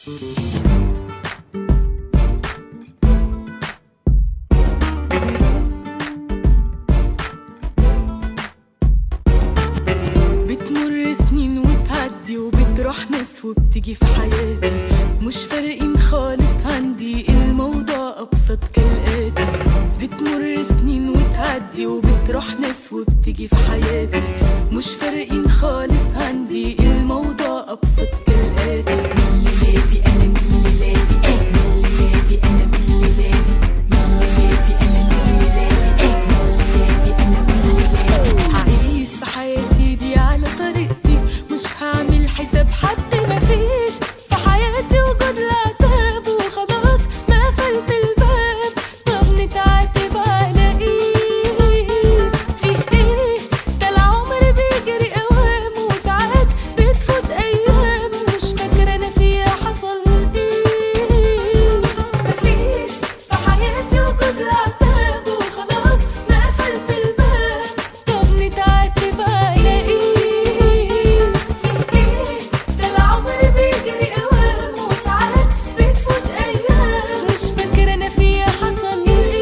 بتمر سنين وتعدي وبتروح ناس وبتيجي في حياتي مش فارقين خالص عندي الموضوع أبسط كالآتي بتمر سنين وتعدي وبتروح ناس وبتيجي في حياتي مش فارقين خالص عندي الموضوع أبسط كالآتي من ليلادي أنا من ليلادي إيه من ليلادي أنا من ليلادي من ليلادي أنا من ليلادي إيه من ليلادي أنا من ليلادي هعيش في حياتي دي على طريقتي مش هعمل حساب حد مفيش في حياتي وجود العتاب وخلاص ما قفلت الباب طب نتعاتب على ايه في ايه ده العمر بيجري اوام وساعات بتفوت ايام مش فاكره انا فيها حصل ايه مفيش في حياتي وجود العتاب وخلاص ما قفلت الباب طب نتعاتب على ايه في ايه ده العمر بيجري اوام وساعات بتفوت ايام مش فاكره انا فيها حصل ايه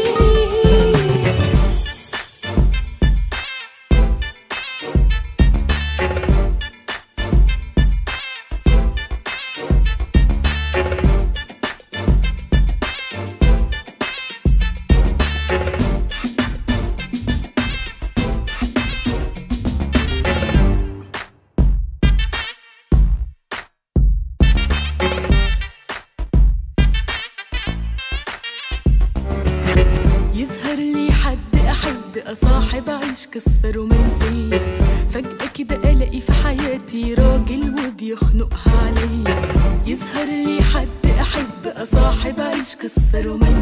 يظهر لي حد احب اصاحب اعيش قصه رومانسيه فجاه كده الاقي في حياتي راجل وبيخنقها عليا يظهر لي حد احب اصاحب اعيش قصه رومانسيه